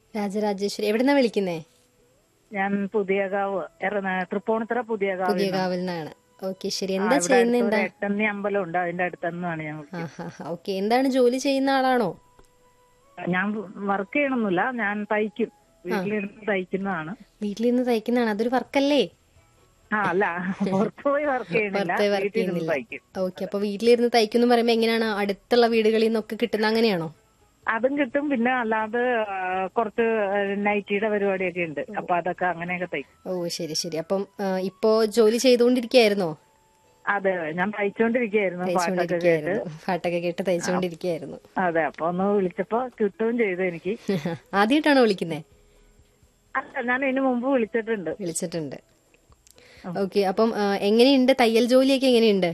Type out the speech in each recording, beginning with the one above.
രാജരാജേശ്വരി എവിടെന്നാ വിളിക്കുന്നേ ഞാൻ പുതിയകാവ് എറണാ- തൃപ്പൂണിത്തുറ പുതിയകാവ് പുതിയ കാവിൽ നിന്നാണ് ഓക്കെ ശരി എന്താ ചെയ്യുന്നത് എന്താ എട്ടന്നി അമ്പലം ഉണ്ട് അതിന്റെ അടുത്തെന്നാണ് ഞാൻ ആ ഹാ ഹാ ഓക്കെ എന്താണ് ജോലി ചെയ്യുന്ന ആളാണോ ഞാൻ വർക്ക് ചെയ്യണമെന്നില്ല ഞാൻ തയ്ക്കും വീട്ടിലിരുന്ന് തയ്ക്കുന്നതാണ് വീട്ടിലിരുന്ന് തയ്ക്കുന്നതാണ് അതൊരു വർക്കല്ലേ ആ അല്ല പുറത്ത് പോയി വർക്ക് ചെയ്യണില്ല പുറത്ത് വർക്ക് വീട്ടിലിരുന്ന് ചെയ്യുന്നില്ല തയ്ക്കും ഓക്കെ അപ്പൊ വീട്ടിലിരുന്ന് തയ്ക്കുന്നു പറയുമ്പോ എങ്ങനെയാണ് അടുത്തുള്ള വീടുകളിൽ നിന്നൊക്കെ കിട്ടുന്ന അങ്ങനെയാണോ അതും കിട്ടും പിന്നെ അല്ലാതെ ആ, കുറച്ച് നൈറ്റിയുടെ പരിപാടിയൊക്കെ ഉണ്ട് അപ്പൊ അതൊക്കെ അങ്ങനെയൊക്കെ തയ്ക്കും ഓ ശരി ശരി അപ്പം ആ, ഇപ്പോ ജോലി ചെയ്തുകൊണ്ടിരിക്കുകയായിരുന്നോ അതെ ഞാൻ തയ്ച്ചോണ്ടിരിക്കുകയായിരുന്നു പാട്ടൊക്കെ കേട്ട് തയ്ച്ചുകൊണ്ടിരിക്കുകയായിരുന്നു പാട്ടൊക്കെ കേട്ട് തയ്ച്ചുകൊണ്ടിരിക്കുകയായിരുന്നു അതെ അപ്പൊ ഒന്ന് വിളിച്ചപ്പോ കിട്ടുകയും ചെയ്തു എനിക്ക് ആദ്യമായിട്ടാണോ വിളിക്കുന്നേ അല്ല ഞാൻ ഇതിനു മുമ്പ് വിളിച്ചിട്ടുണ്ട് വിളിച്ചിട്ടുണ്ട് ഓക്കെ അപ്പം ആ, എങ്ങനെയുണ്ട് തയ്യൽ ജോലിയൊക്കെ എങ്ങനെയുണ്ട്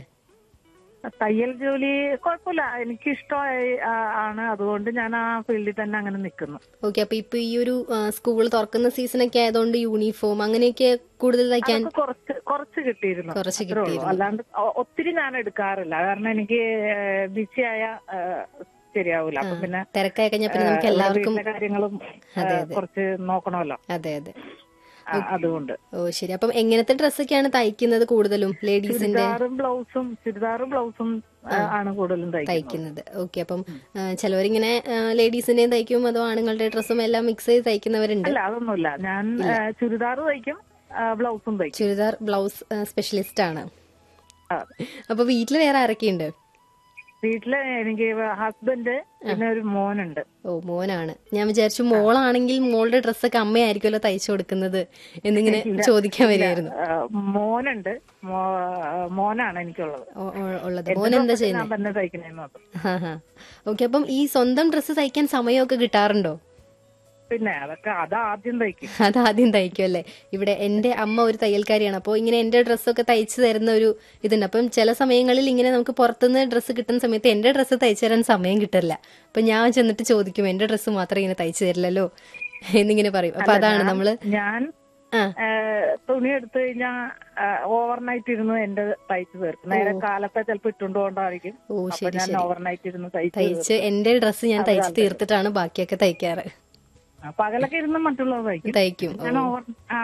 തയ്യൽ ജോലി കുഴപ്പമില്ല എനിക്ക് ഇഷ്ടമായി ആണ് അതുകൊണ്ട് ഞാൻ ആ ഫീൽഡിൽ തന്നെ അങ്ങനെ നിൽക്കുന്നു ഓക്കെ അപ്പൊ ഇപ്പൊ ഈ ഒരു സ്കൂൾ തുറക്കുന്ന സീസണൊക്കെ ആയതുകൊണ്ട് യൂണിഫോം അങ്ങനെയൊക്കെ കൂടുതൽ തയ്ക്കാൻ അതൊക്കെ കുറച്ച് കുറച്ച് കിട്ടിയിരുന്നു കുറച്ച് അത്രേ ഉള്ളൂ. അല്ലാണ്ട് ഒ- ഒത്തിരി ഞാൻ എടുക്കാറില്ല കാരണം എനിക്ക് ബിസിയായ ശരിയാവൂല അപ്പൊ പിന്നെ തിരക്കായി കഴിഞ്ഞാൽ പിന്നെ നമുക്ക് എല്ലാവർക്കും വീട്ടിലെ കാര്യങ്ങളും ഏ, കുറച്ച് നോക്കണമല്ലോ അതെ അതെ ആ, അതുകൊണ്ട് ഓ ശരി അപ്പം എങ്ങനത്തെ ഡ്രസ്സൊക്കെയാണ് തയ്ക്കുന്നത് കൂടുതലും ലേഡീസിന്റെ ചുരിദാറും ബ്ലൗസും ചുരിദാറും ബ്ലൗസും ആ, ആണ് കൂടുതലും തയ്ക്കുന്നത് തയ്ക്കുന്നത് ഓക്കെ അപ്പം ആ, ചിലവരിങ്ങനെ ലേഡീസിന്റെയും തയ്ക്കും അതോ ആണുങ്ങളുടെ ഡ്രസ്സും എല്ലാം മിക്സ് ചെയ്ത് തയ്ക്കുന്നവരുണ്ട് അല്ല അതൊന്നുമില്ല ഞാൻ ഏ, ചുരിദാർ തയ്ക്കും ആ, ബ്ലൗസും തയ്ക്കും ചുരിദാർ ബ്ലൗസ് സ്പെഷ്യലിസ്റ്റ് ആണ് ആ. അപ്പൊ വീട്ടിൽ വേറെ ആരൊക്കെയുണ്ട് വീട്ടില് എനിക്ക് ഹസ്ബൻഡ് പിന്നെ ഒരു മോനുണ്ട് ഓ മോനാണ് ഞാൻ വിചാരിച്ചു മോളാണെങ്കിൽ മോളുടെ ഡ്രസ്സൊക്കെ അമ്മയായിരിക്കുമല്ലോ തയ്ച്ചു കൊടുക്കുന്നത് എന്നിങ്ങനെ ചോദിക്കാൻ വരികയായിരുന്നു ആ, മോനുണ്ട് മോ- മോനാണ് എനിക്കുള്ളത് ഓ, ഓ, ഉള്ളത് മോൻ എന്താ ചെയ്യുന്നത് ഞാൻ തന്നെ തയ്ക്കണേന്ന് മാത്രം ഓക്കെ അപ്പം ഈ സ്വന്തം ഡ്രസ്സ് തയ്ക്കാൻ സമയമൊക്കെ കിട്ടാറുണ്ടോ പിന്നെ അതൊക്കെ അത് ആദ്യം തയ്ക്കും അത് ആദ്യം തയ്ക്കും അല്ലേ ഇവിടെ എന്റെ അമ്മ ഒരു തയ്യൽക്കാരിയാണ് അപ്പോൾ ഇങ്ങനെ എന്റെ ഡ്രസ്സൊക്കെ തയ്ച്ചു തരുന്ന ഒരു ഇതുണ്ട് അപ്പം ചില സമയങ്ങളിൽ ഇങ്ങനെ നമുക്ക് പുറത്തുനിന്ന് ഡ്രസ്സ് കിട്ടുന്ന സമയത്ത് എന്റെ ഡ്രസ്സ് തയ്ച്ചു തരാൻ സമയം കിട്ടില്ല അപ്പൊ ഞാൻ ചെന്നിട്ട് ചോദിക്കും എന്റെ ഡ്രസ്സ് മാത്രം ഇങ്ങനെ തയ്ച്ചു തരില്ലല്ലോ എന്നിങ്ങനെ പറയും അപ്പൊ അതാണ് നമ്മള് ഞാൻ ആ ഏ, തുണി എടുത്തു കഴിഞ്ഞാ ഓവർനൈറ്റ് ഇരുന്ന് എന്റെ തയ്ച്ചു തീർക്കും നേരെ കാലത്തെ ചിലപ്പോ ഇട്ടുകൊണ്ട് കൊണ്ടായിരിക്കും ഓ അപ്പൊ ശരി ഞാൻ ശരി ഓവർനൈറ്റ് ഇരുന്ന് തയ്ച്ചു തയ്ച്ച് എന്റെ ഡ്രസ്സ് ഞാൻ തയ്ച്ച് തീർത്തിട്ടാണ് ബാക്കിയൊക്കെ തയ്ക്കാറ് തീർക്കും. പകലൊക്കെ ഇരുന്ന് മറ്റുള്ളത് തയ്ക്കും തയ്ക്കും ഞാൻ ഓവർ ആ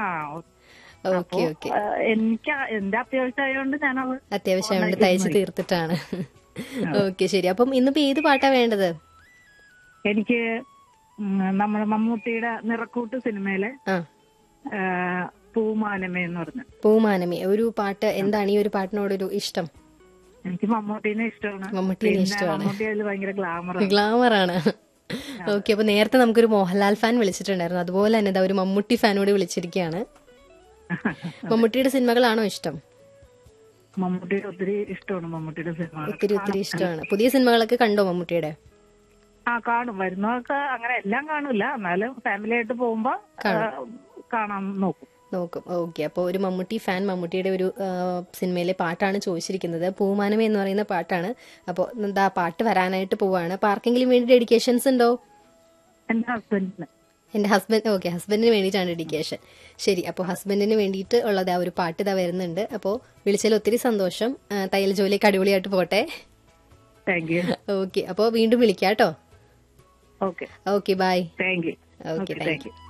ഓക്കെ ഓക്കെ ഏ, എനിക്ക് എന്റെ അത്യാവശ്യമായതുകൊണ്ട് ഞാനത് അത്യാവശ്യം വേണ്ടി തയ്ച്ച് തീർത്തിട്ടാണ് ഓക്കെ ശരി അപ്പം ഇന്നിപ്പോ ഏത് പാട്ടാ വേണ്ടത് എനിക്ക് ഉം, നമ്മുടെ മമ്മൂട്ടിയുടെ നിറക്കൂട്ട് സിനിമയിലെ ആ ആ, പൂമാനമേ എന്ന് പറഞ്ഞു പൂമാനമി ഒരു പാട്ട് എന്താണ് ഈ ഒരു പാട്ടിനോടൊരു ഇഷ്ടം എനിക്ക് മമ്മൂട്ടീനെ ഇഷ്ടമാണ് മമ്മൂട്ടിനെ പിന്നെ ഇഷ്ടമാണ് മമ്മൂട്ടി അതിൽ ഭയങ്കര ഗ്ലാമർ ഗ്ലാമർ ആണ് ഓക്കെ അപ്പൊ നേരത്തെ നമുക്കൊരു മോഹൻലാൽ ഫാൻ വിളിച്ചിട്ടുണ്ടായിരുന്നു അതുപോലെ തന്നെ ഇതാ ഒരു മമ്മൂട്ടി ഫാനോട് വിളിച്ചിരിക്കുകയാണ് മമ്മൂട്ടിയുടെ സിനിമകളാണോ ഇഷ്ടം മമ്മൂട്ടിയുടെ ഒത്തിരി ഇഷ്ടമാണ് മമ്മൂട്ടിയുടെ സിനിമ ഒത്തിരി ഒത്തിരി ഇഷ്ടമാണ് പുതിയ സിനിമകളൊക്കെ കണ്ടോ മമ്മൂട്ടിയുടെ ആ കാണും വരുന്നതൊക്കെ അങ്ങനെ എല്ലാം കാണൂല എന്നാലും ഫാമിലി ആയിട്ട് പോകുമ്പോ ആ, കാണാൻ നോക്കും നോക്കും ഓക്കെ അപ്പോൾ ഒരു മമ്മൂട്ടി ഫാൻ മമ്മൂട്ടിയുടെ ഒരു ആ, സിനിമയിലെ പാട്ടാണ് ചോദിച്ചിരിക്കുന്നത് പൂമാനമേ എന്ന് പറയുന്ന പാട്ടാണ് അപ്പോൾ എന്താ പാട്ട് വരാനായിട്ട് പോവാണ് അപ്പോൾ ആർക്കെങ്കിലും വേണ്ടി ഡെഡിക്കേഷൻസ് ഉണ്ടോ എന്റെ ഹസ്ബൻഡിന് എൻ്റെ ഹസ്ബൻഡ് ഓക്കെ ഹസ്ബൻഡിന് വേണ്ടിയിട്ടാണ് ഡെഡിക്കേഷൻ ശരി അപ്പോൾ ഹസ്ബൻഡിന് വേണ്ടിയിട്ട് ഉള്ളത് ആ ഒരു പാട്ട് ഇതാ വരുന്നുണ്ട് അപ്പോൾ വിളിച്ചതിൽ ഒത്തിരി സന്തോഷം ആ, തയ്യൽ ജോലിയൊക്കെ അടിപൊളിയായിട്ട് പോട്ടെ താങ്ക് യു ഓക്കെ അപ്പോൾ വീണ്ടും വിളിക്കാം കേട്ടോ okay okay bye thank you okay thank U